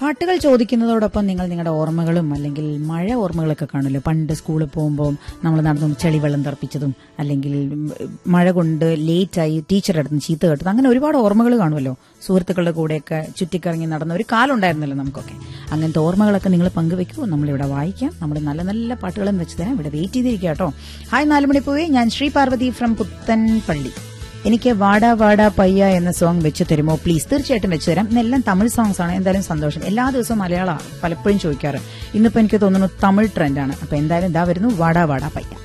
പാട്ടുകൾ ചോദിക്കുന്നതോടൊപ്പം നിങ്ങൾ നിങ്ങളുടെ ഓർമ്മകളും അല്ലെങ്കിൽ മഴ ഓർമ്മകളൊക്കെ കാണുമല്ലോ പണ്ട് സ്കൂളിൽ പോകുമ്പോൾ നമ്മൾ നടന്നു ചെളിവെള്ളം തെറിപ്പിച്ചതും അല്ലെങ്കിൽ ഉം, മഴ കൊണ്ട് ലേറ്റായി ടീച്ചറുടെ അടുത്ത് നിന്ന് ചീത്ത കേട്ടത് അങ്ങനെ ഒരുപാട് ഓർമ്മകൾ കാണുമല്ലോ സുഹൃത്തുക്കളുടെ കൂടെയൊക്കെ ചുറ്റിക്കറങ്ങി നടന്ന ഒരു കാലം ഉണ്ടായിരുന്നല്ലോ നമുക്കൊക്കെ അങ്ങനത്തെ ഓർമ്മകളൊക്കെ നിങ്ങൾ പങ്കുവെക്കൂ നമ്മളിവിടെ വായിക്കാം നമ്മൾ നല്ല നല്ല പാട്ടുകളും വെച്ച് തരാം ഇവിടെ വെയിറ്റ് ചെയ്തിരിക്കുക കേട്ടോ ഹായ് നാലുമണി പോവേ ഞാൻ ശ്രീ പാർവതി ഫ്രം പുത്തൻപള്ളി എനിക്ക് വാടാ വാടാ പയ്യ എന്ന സോങ് വെച്ച് തരുമോ പ്ലീസ് തീർച്ചയായിട്ടും വെച്ച് തരാം ഇന്നെല്ലാം തമിഴ് സോങ്സ് ആണ് എന്തായാലും സന്തോഷം എല്ലാ ദിവസവും മലയാളമാണ് പലപ്പോഴും ചോദിക്കാറ് ഇന്നിപ്പോ എനിക്ക് തോന്നുന്നു തമിഴ് ട്രെൻഡാണ് അപ്പൊ എന്തായാലും ഇതാ വരുന്നു വാടാ വാടാ പയ്യ